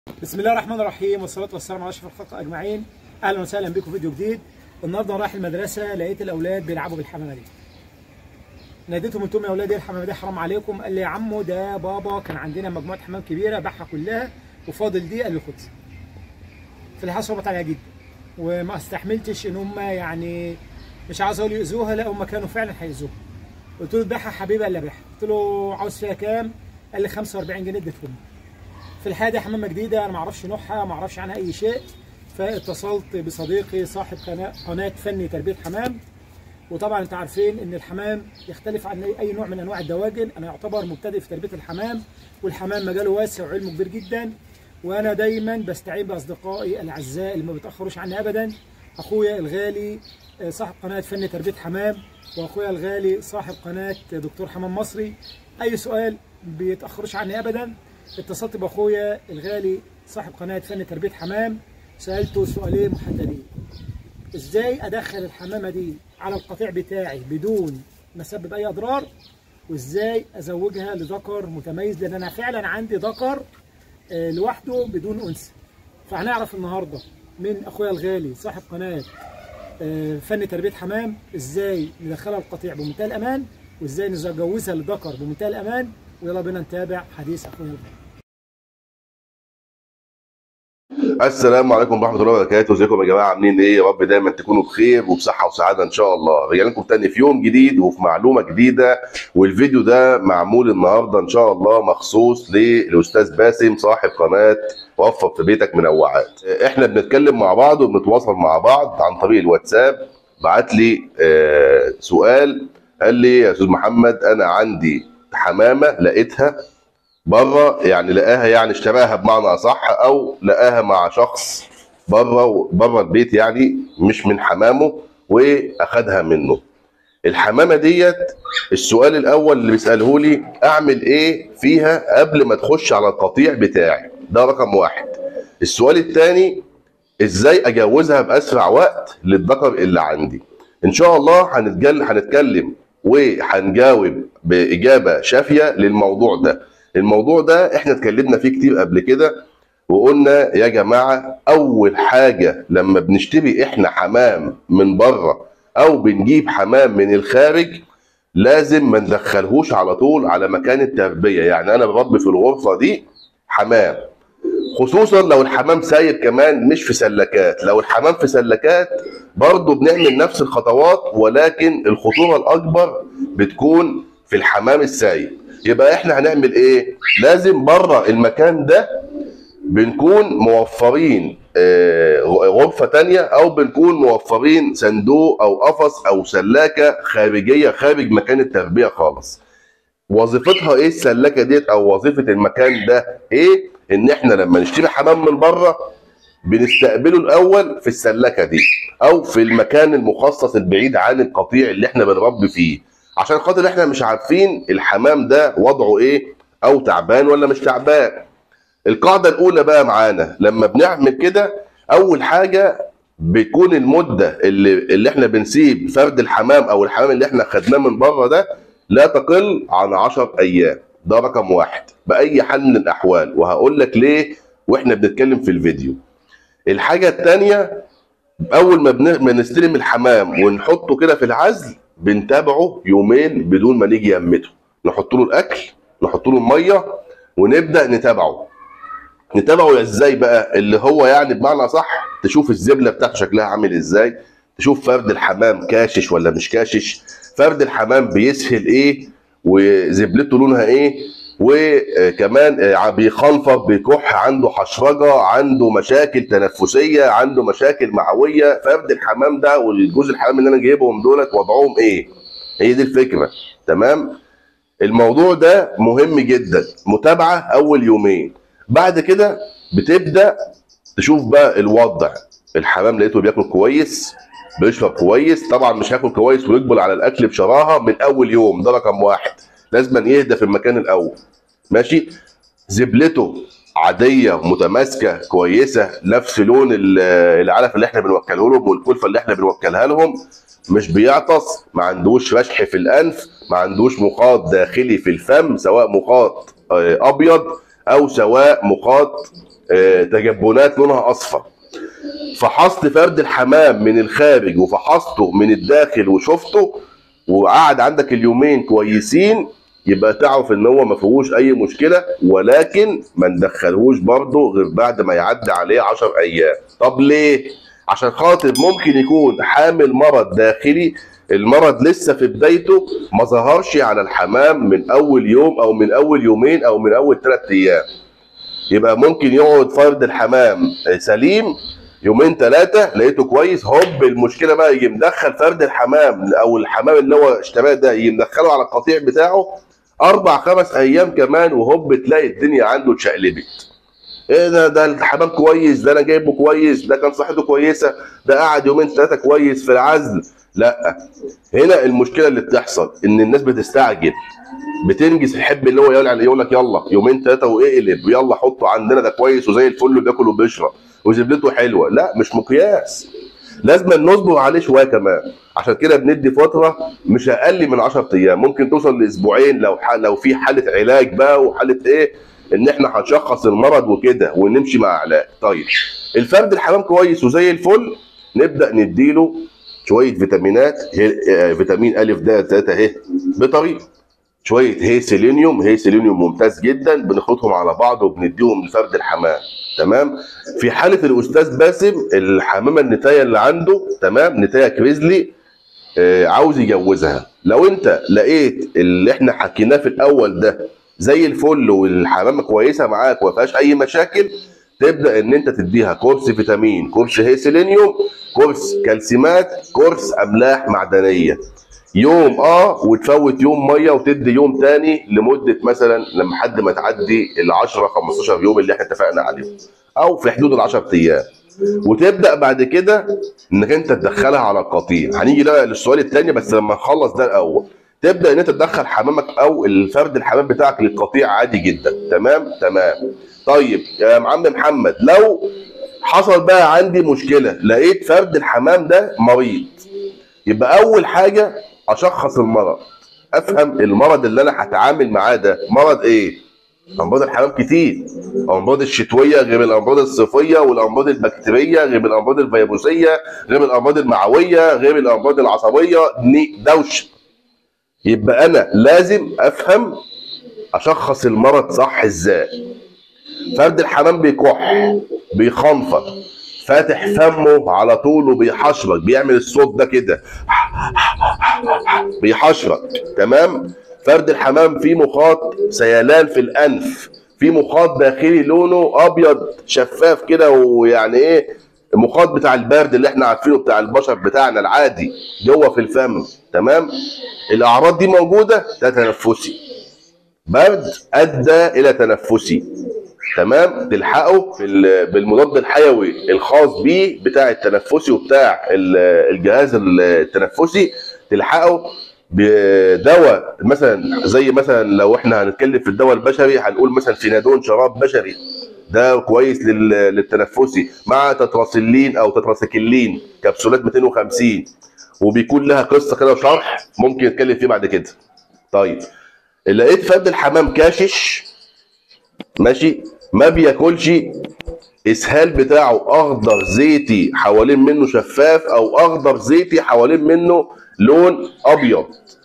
بسم الله الرحمن الرحيم والصلاة والسلام على أشرف الخلق أجمعين أهلا وسهلا بكم في فيديو جديد النهارده رايح المدرسة لقيت الأولاد بيلعبوا بالحمامة دي ناديتهم قلت لهم يا أولاد إيه الحمامة دي حرام عليكم قال لي يا عمو ده بابا كان عندنا مجموعة حمام كبيرة باعها كلها وفاضل دي قال لي خد في الحقيقة صعبت عليها جدا وما استحملتش إن هم يعني مش عاوز أقول يؤذوها لا هم كانوا فعلا هيأذوها قلت له تبيعها حبيبي قال لي أبيعها قلت له عاوز فيها كام؟ قال لي 45 جنيه اديتهم في الحقيقه دي حمامه جديده انا ما اعرفش نوعها ما اعرفش عنها اي شيء فاتصلت بصديقي صاحب قناه قناه فني تربيه حمام وطبعا انتوا عارفين ان الحمام يختلف عن اي نوع من انواع الدواجن انا يعتبر مبتدئ في تربيه الحمام والحمام مجاله واسع وعلمه كبير جدا وانا دايما بستعين باصدقائي الاعزاء اللي ما بيتاخروش عني ابدا اخويا الغالي صاحب قناه فني تربيه حمام واخويا الغالي صاحب قناه دكتور حمام مصري اي سؤال بيتاخروش عني ابدا اتصلت باخويا الغالي صاحب قناه فن تربيه حمام سالته سؤالين محددين ازاي ادخل الحمامه دي على القطيع بتاعي بدون ما اسبب اي اضرار وازاي ازوجها لذكر متميز لان انا فعلا عندي ذكر آه، لوحده بدون انثى فهنعرف النهارده من اخويا الغالي صاحب قناه آه، فن تربيه حمام ازاي ندخلها القطيع بمنتهى الامان وازاي نجوزها للذكر بمنتهى الامان ويلا بينا نتابع حديث اخويا الغالي السلام عليكم ورحمه الله وبركاته ازيكم يا جماعه عاملين ايه يا رب دايما تكونوا بخير وبصحه وسعاده ان شاء الله رجع لكم تاني في يوم جديد وفي معلومه جديده والفيديو ده معمول النهارده ان شاء الله مخصوص للاستاذ باسم صاحب قناه وفر في بيتك منوعات احنا بنتكلم مع بعض وبنتواصل مع بعض عن طريق الواتساب بعت لي آه سؤال قال لي يا استاذ محمد انا عندي حمامه لقيتها بره يعني لقاها يعني اشتراها بمعنى اصح او لقاها مع شخص بره بره البيت يعني مش من حمامه واخدها منه الحمامه ديت السؤال الاول اللي بيساله لي اعمل ايه فيها قبل ما تخش على القطيع بتاعي ده رقم واحد السؤال الثاني ازاي اجوزها باسرع وقت للذكر اللي عندي ان شاء الله هنتكلم هنتكلم وهنجاوب باجابه شافيه للموضوع ده الموضوع ده احنا اتكلمنا فيه كتير قبل كده وقلنا يا جماعه اول حاجه لما بنشتري احنا حمام من بره او بنجيب حمام من الخارج لازم ما ندخلهوش على طول على مكان التربيه يعني انا بربي في الغرفه دي حمام خصوصا لو الحمام سايب كمان مش في سلكات لو الحمام في سلكات برضه بنعمل نفس الخطوات ولكن الخطوره الاكبر بتكون في الحمام السايب يبقى احنا هنعمل ايه لازم بره المكان ده بنكون موفرين آه، غرفة تانية او بنكون موفرين صندوق او قفص او سلاكة خارجية خارج مكان التربية خالص وظيفتها ايه السلاكة ديت او وظيفة المكان ده ايه ان احنا لما نشتري حمام من بره بنستقبله الاول في السلاكة دي او في المكان المخصص البعيد عن القطيع اللي احنا بنربي فيه عشان خاطر احنا مش عارفين الحمام ده وضعه ايه او تعبان ولا مش تعبان القاعده الاولى بقى معانا لما بنعمل كده اول حاجه بتكون المده اللي اللي احنا بنسيب فرد الحمام او الحمام اللي احنا خدناه من بره ده لا تقل عن 10 ايام ده رقم واحد باي حال من الاحوال وهقول لك ليه واحنا بنتكلم في الفيديو الحاجه الثانيه اول ما بن- ما نستلم الحمام ونحطه كده في العزل بنتابعه يومين بدون ما نيجي يمته نحط له الاكل نحط له الميه ونبدا نتابعه نتابعه ازاي بقى اللي هو يعني بمعنى صح تشوف الزبله بتاعته شكلها عامل ازاي تشوف فرد الحمام كاشش ولا مش كاشش فرد الحمام بيسهل ايه وزبلته لونها ايه وكمان بيخنفر بيكح عنده حشرجه عنده مشاكل تنفسيه عنده مشاكل معويه فرد الحمام ده والجوز الحمام اللي انا جايبهم دولت وضعهم ايه هي دي الفكره تمام الموضوع ده مهم جدا متابعه اول يومين بعد كده بتبدا تشوف بقى الوضع الحمام لقيته بياكل كويس بيشرب كويس طبعا مش هياكل كويس ويقبل على الاكل بشراهه من اول يوم ده رقم واحد لازم يهدى في المكان الاول ماشي زبلته عاديه متماسكه كويسه نفس لون ال- العلف اللي احنا بنوكله لهم والكلفه اللي احنا بنوكلها لهم مش بيعطس ما عندوش رشح في الانف ما عندوش مخاط داخلي في الفم سواء مخاط آه، ابيض او سواء مخاط آه، تجبنات لونها اصفر فحصت فرد الحمام من الخارج وفحصته من الداخل وشفته وقعد عندك اليومين كويسين يبقى تعرف ان هو ما فيهوش اي مشكله ولكن ما ندخلهوش برضه غير بعد ما يعدي عليه 10 ايام طب ليه عشان خاطر ممكن يكون حامل مرض داخلي المرض لسه في بدايته ما ظهرش على الحمام من اول يوم او من اول يومين او من اول ثلاث ايام يبقى ممكن يقعد فرد الحمام سليم يومين ثلاثة لقيته كويس هوب المشكلة بقى يجي مدخل فرد الحمام أو الحمام اللي هو اشتراه ده يجي مدخله على القطيع بتاعه أربع خمس أيام كمان وهوب تلاقي الدنيا عنده اتشقلبت. إيه ده ده الحمام كويس ده أنا جايبه كويس ده كان صحته كويسة ده قعد يومين ثلاثة كويس في العزل. لا هنا المشكلة اللي بتحصل إن الناس بتستعجل بتنجز الحب اللي هو يقول يقول لك يلا يومين ثلاثة واقلب ويلا حطه عندنا ده كويس وزي الفل وبياكل وبيشرب. وزبلته حلوه لا مش مقياس لازم نصبر عليه شويه كمان عشان كده بندي فتره مش اقل من 10 ايام ممكن توصل لاسبوعين لو ح... لو في حاله علاج بقى وحاله ايه ان احنا هنشخص المرض وكده ونمشي مع علاج طيب الفرد الحمام كويس وزي الفل نبدا نديله شويه فيتامينات هي... آه، فيتامين الف د 3 اهي بطريقه شويه هي سيلينيوم هي سيلينيوم ممتاز جدا بنخلطهم على بعض وبنديهم لفرد الحمام تمام في حاله الاستاذ باسم الحمامه النتايه اللي عنده تمام نتايه كريزلي آه عاوز يجوزها لو انت لقيت اللي احنا حكيناه في الاول ده زي الفل والحمامه كويسه معاك وما فيهاش اي مشاكل تبدا ان انت تديها كورس فيتامين كورس هي سيلينيوم كورس كالسيمات كورس املاح معدنيه يوم اه وتفوت يوم ميه وتدي يوم تاني لمده مثلا لما حد ما تعدي ال 10 15 يوم اللي احنا اتفقنا عليهم او في حدود ال 10 ايام وتبدا بعد كده انك انت تدخلها على القطيع هنيجي بقى للسؤال الثاني بس لما نخلص ده الاول تبدا ان انت تدخل حمامك او الفرد الحمام بتاعك للقطيع عادي جدا تمام تمام طيب يا عم محمد لو حصل بقى عندي مشكله لقيت فرد الحمام ده مريض يبقى اول حاجه اشخص المرض افهم المرض اللي انا هتعامل معاه ده مرض ايه امراض الحمام كتير الامراض الشتويه غير الامراض الصيفيه والامراض البكتيريه غير الامراض الفيروسيه غير الامراض المعويه غير الامراض العصبيه دي دوشه يبقى انا لازم افهم اشخص المرض صح ازاي فرد الحمام بيكح بيخنفر فاتح فمه على طول وبيحشرك بيعمل الصوت ده كده بيحشرك تمام فرد الحمام فيه مخاط سيلان في الانف في مخاط داخلي لونه ابيض شفاف كده ويعني ايه المخاط بتاع البرد اللي احنا عارفينه بتاع البشر بتاعنا العادي جوه في الفم تمام الاعراض دي موجوده ده تنفسي برد ادى الى تنفسي تمام تلحقه بال- بالمضاد الحيوي الخاص بيه بتاع التنفسي وبتاع ال- الجهاز التنفسي تلحقه بدواء مثلا زي مثلا لو احنا هنتكلم في الدواء البشري هنقول مثلا فينادون شراب بشري ده كويس لل- للتنفسي مع تتراسلين او تتراسيكلين كبسولات 250 وبيكون لها قصه كده وشرح ممكن نتكلم فيه بعد كده طيب لقيت فرد الحمام كاشش ماشي ما بياكلش اسهال بتاعه اخضر زيتي حوالين منه شفاف او اخضر زيتي حوالين منه لون ابيض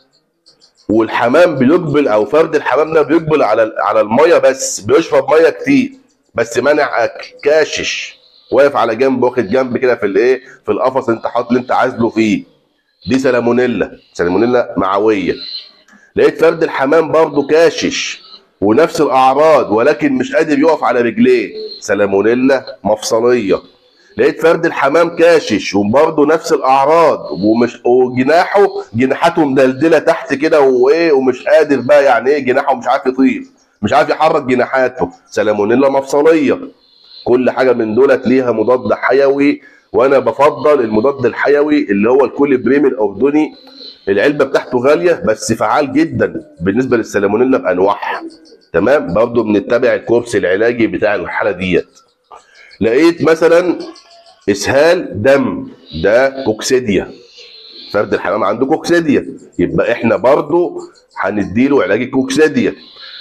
والحمام بيقبل او فرد الحمام ده بيقبل على على الميه بس بيشرب ميه كتير بس مانع اكل كاشش واقف على جنب واخد جنب كده في الايه في القفص اللي انت حاطط اللي انت عازله فيه دي سالمونيلا سالمونيلا معويه لقيت فرد الحمام برضه كاشش ونفس الاعراض ولكن مش قادر يقف على رجليه سالمونيلا مفصليه لقيت فرد الحمام كاشش وبرضه نفس الاعراض ومش وجناحه جناحاته مدلدله تحت كده وايه ومش قادر بقى يعني ايه جناحه مش عارف يطير مش عارف يحرك جناحاته سالمونيلا مفصليه كل حاجه من دولت ليها مضاد حيوي وانا بفضل المضاد الحيوي اللي هو الكل بريم الاردني العلبه بتاعته غاليه بس فعال جدا بالنسبه للسالمونيلا بانواعها تمام برضه بنتبع الكورس العلاجي بتاع الحاله ديت لقيت مثلا اسهال دم ده كوكسيديا فرد الحمام عنده كوكسيديا يبقى احنا برضه هنديله علاج الكوكسيديا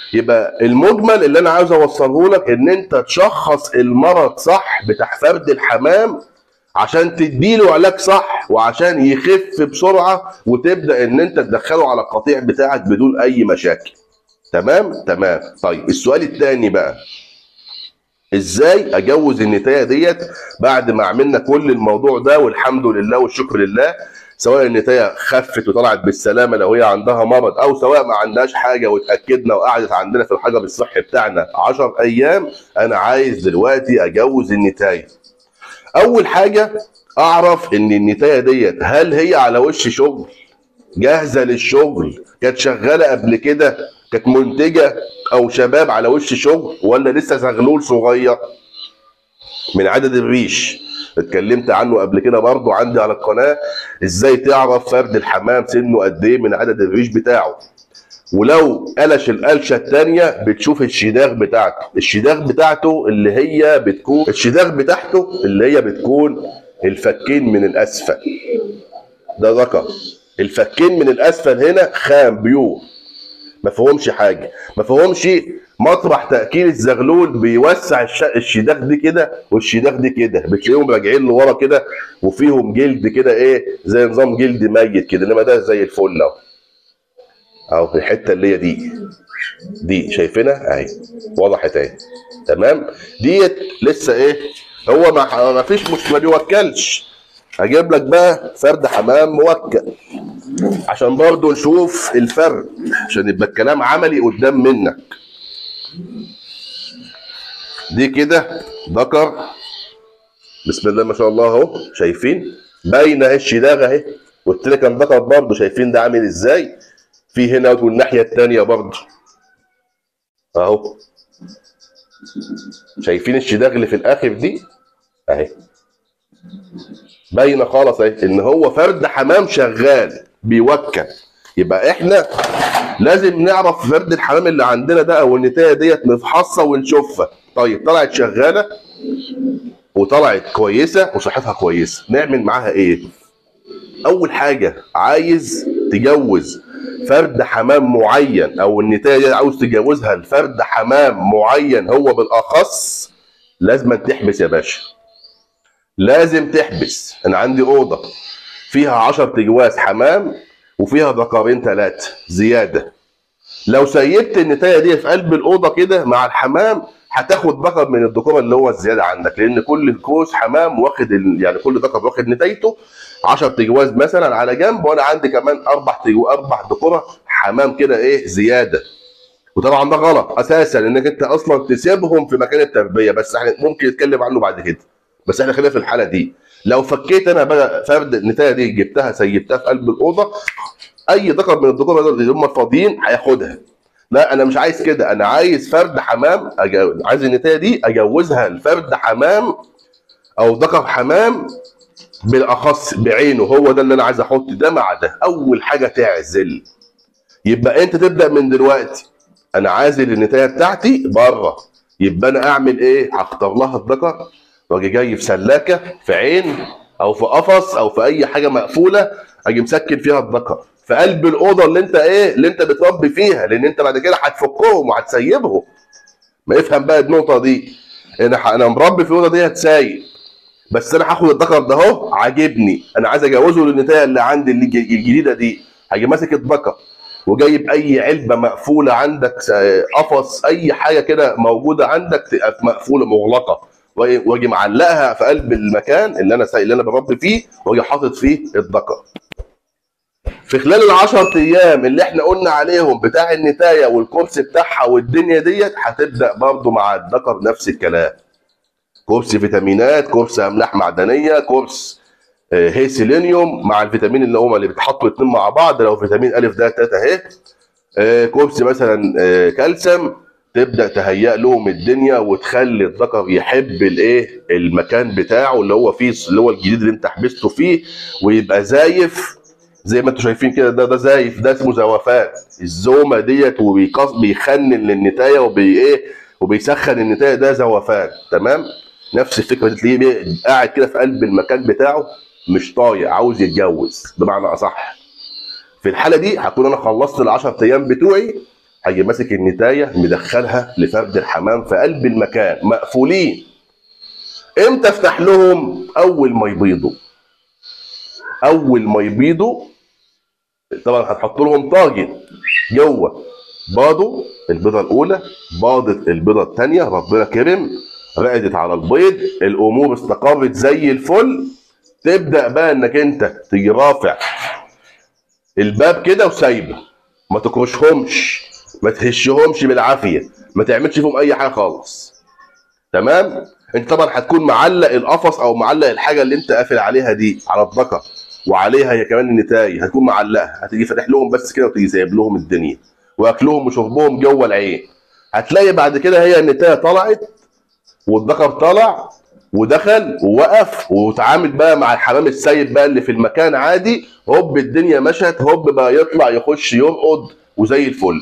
يبقى المجمل اللي انا عاوز اوصله لك ان انت تشخص المرض صح بتاع فرد الحمام عشان تديله علاج صح وعشان يخف بسرعه وتبدا ان انت تدخله على القطيع بتاعك بدون اي مشاكل تمام تمام طيب السؤال الثاني بقى ازاي اجوز النتايه ديت بعد ما عملنا كل الموضوع ده والحمد لله والشكر لله سواء النتايه خفت وطلعت بالسلامه لو هي عندها مرض او سواء ما عندهاش حاجه واتاكدنا وقعدت عندنا في الحجر الصحي بتاعنا 10 ايام انا عايز دلوقتي اجوز النتايه اول حاجه اعرف ان النتايه ديت هل هي على وش شغل جاهزه للشغل كانت شغاله قبل كده كانت منتجه او شباب على وش شغل ولا لسه زغلول صغير من عدد الريش اتكلمت عنه قبل كده برضو عندي على القناه ازاي تعرف فرد الحمام سنه قد ايه من عدد الريش بتاعه ولو قلش القلشه الثانيه بتشوف الشداغ بتاعته الشداغ بتاعته اللي هي بتكون الشداغ بتاعته اللي هي بتكون الفكين من الاسفل ده ذكر الفكين من الاسفل هنا خام بيور ما فيهمش حاجه ما فيهمش مطرح تاكيل الزغلول بيوسع الش... الشداغ دي كده والشداغ دي كده بتلاقيهم راجعين لورا كده وفيهم جلد كده ايه زي نظام جلد ميت كده انما ده زي الفل اهو اهو في الحته اللي هي دي دي شايفينها اهي وضحت اهي تمام ديت لسه ايه هو ما ما فيش مش ما بيوكلش هجيب لك بقى فرد حمام موكل عشان برضه نشوف الفرق عشان يبقى الكلام عملي قدام منك دي كده ذكر بسم الله ما شاء الله اهو شايفين باينه اهي الشداغه اهي قلت لك كان ذكر برضه شايفين ده عامل ازاي في هنا والناحيه الثانيه برضه اهو شايفين الشداغ اللي في الاخر دي اهي باينه خالص اهي ان هو فرد حمام شغال بيوكل يبقى احنا لازم نعرف فرد الحمام اللي عندنا ده او النتايه ديت نفحصها ونشوفها طيب طلعت شغاله وطلعت كويسه وصحتها كويسه نعمل معاها ايه اول حاجه عايز تجوز فرد حمام معين او النتايه دي عاوز تجوزها لفرد حمام معين هو بالاخص لازم تحبس يا باشا لازم تحبس انا عندي اوضه فيها 10 تجواز حمام وفيها ذكرين ثلاثه زياده لو سيبت النتايه دي في قلب الاوضه كده مع الحمام هتاخد ذكر من الذكور اللي هو الزياده عندك لان كل كوز حمام واخد ال... يعني كل ذكر واخد نتايته 10 تجواز مثلا على جنب وانا عندي كمان اربع تجو اربع ذكوره حمام كده ايه زياده وطبعا ده غلط اساسا انك انت اصلا تسيبهم في مكان التربيه بس احنا ممكن نتكلم عنه بعد كده بس احنا خلينا في الحاله دي لو فكيت انا بقى فرد النتايه دي جبتها سيبتها في قلب الاوضه اي ذكر من الذكور دول اللي هم فاضيين هياخدها لا انا مش عايز كده انا عايز فرد حمام أجو... عايز النتايه دي اجوزها لفرد حمام او ذكر حمام بالاخص بعينه هو ده اللي انا عايز احط ده مع ده اول حاجه تعزل يبقى انت تبدا من دلوقتي انا عازل النتايه بتاعتي بره يبقى انا اعمل ايه هختار لها الذكر واجي جاي في سلاكه في عين او في قفص او في اي حاجه مقفوله اجي مسكن فيها الذكر في قلب الاوضه اللي انت ايه اللي انت بتربي فيها لان انت بعد كده هتفكهم وهتسيبهم ما يفهم بقى النقطه دي انا انا مربي في الاوضه دي هتسايب بس انا هاخد الذكر ده اهو عاجبني انا عايز اجوزه للنتايه اللي عندي اللي الجديده دي هاجي ماسك الذكر وجايب اي علبه مقفوله عندك قفص اي حاجه كده موجوده عندك تبقى مقفوله مغلقه واجي معلقها في قلب المكان اللي انا اللي انا بربي فيه واجي حاطط فيه الذكر في خلال ال 10 ايام اللي احنا قلنا عليهم بتاع النتايه والكورس بتاعها والدنيا ديت هتبدا برضو مع الذكر نفس الكلام كورس فيتامينات كورس املاح معدنيه كورس هي سيلينيوم مع الفيتامين اللي هما اللي بيتحطوا الاثنين مع بعض لو فيتامين الف ده تلاته اهي كورس مثلا كالسيوم تبدا تهيئ لهم الدنيا وتخلي الذكر يحب الايه المكان بتاعه اللي هو فيه اللي هو الجديد اللي انت حبسته فيه ويبقى زايف زي ما انتم شايفين كده ده ده زايف ده اسمه زوافان الزومه ديت وبيقص بيخنن للنتايه وبي ايه وبيسخن النتايه ده زوافان تمام نفس الفكره دي تلاقيه قاعد كده في قلب المكان بتاعه مش طايق عاوز يتجوز بمعنى اصح في الحاله دي هكون انا خلصت ال 10 ايام بتوعي هيجي ماسك النتايه مدخلها لفرد الحمام في قلب المكان مقفولين امتى افتح لهم اول ما يبيضوا اول ما يبيضوا طبعا هتحط لهم طاجن جوه باضوا البيضه الاولى باضت البيضه الثانيه ربنا كرم رقدت على البيض الامور استقرت زي الفل تبدا بقى انك انت تيجي رافع الباب كده وسايبه ما تكرشهمش ما تهشهمش بالعافيه ما تعملش فيهم اي حاجه خالص تمام انت طبعا هتكون معلق القفص او معلق الحاجه اللي انت قافل عليها دي على الذكر وعليها هي كمان النتايه هتكون معلقها هتيجي فاتح لهم بس كده وتيجي سايب لهم الدنيا واكلهم وشربهم جوه العين هتلاقي بعد كده هي النتايه طلعت والذكر طلع ودخل ووقف وتعامل بقى مع الحمام السيد بقى اللي في المكان عادي هوب الدنيا مشت هوب بقى يطلع يخش يرقد وزي الفل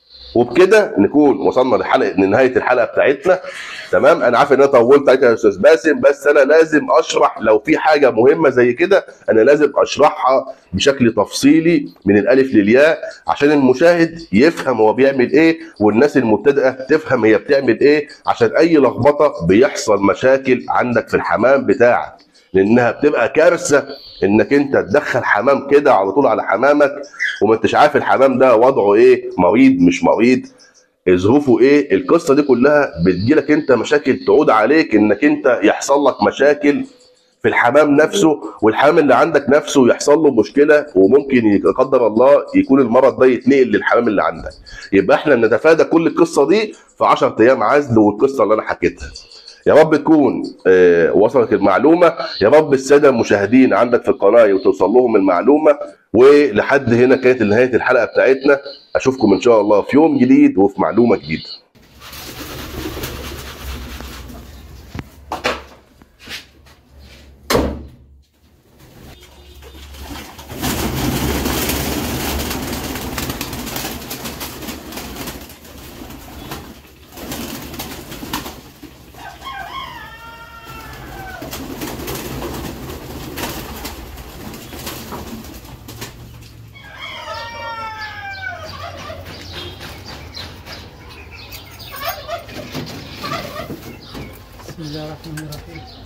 وبكده نكون وصلنا لحلقه لنهايه الحلقه بتاعتنا تمام انا عارف ان انا طولت عليك يا استاذ باسم بس انا لازم اشرح لو في حاجه مهمه زي كده انا لازم اشرحها بشكل تفصيلي من الالف للياء عشان المشاهد يفهم هو بيعمل ايه والناس المبتدئه تفهم هي بتعمل ايه عشان اي لخبطه بيحصل مشاكل عندك في الحمام بتاعك لانها بتبقى كارثه انك انت تدخل حمام كده على طول على حمامك وما انتش عارف الحمام ده وضعه ايه مريض مش مريض ظروفه ايه القصه دي كلها بتجيلك انت مشاكل تعود عليك انك انت يحصل لك مشاكل في الحمام نفسه والحمام اللي عندك نفسه يحصل له مشكله وممكن لا قدر الله يكون المرض ده يتنقل للحمام اللي عندك يبقى احنا نتفادى كل القصه دي في 10 ايام عزل والقصه اللي انا حكيتها يا رب تكون آه، وصلت المعلومه يا رب الساده المشاهدين عندك في القناه وتوصل لهم المعلومه ولحد هنا كانت نهايه الحلقه بتاعتنا اشوفكم ان شاء الله في يوم جديد وفي معلومه جديده بسم الله الرحمن الرحيم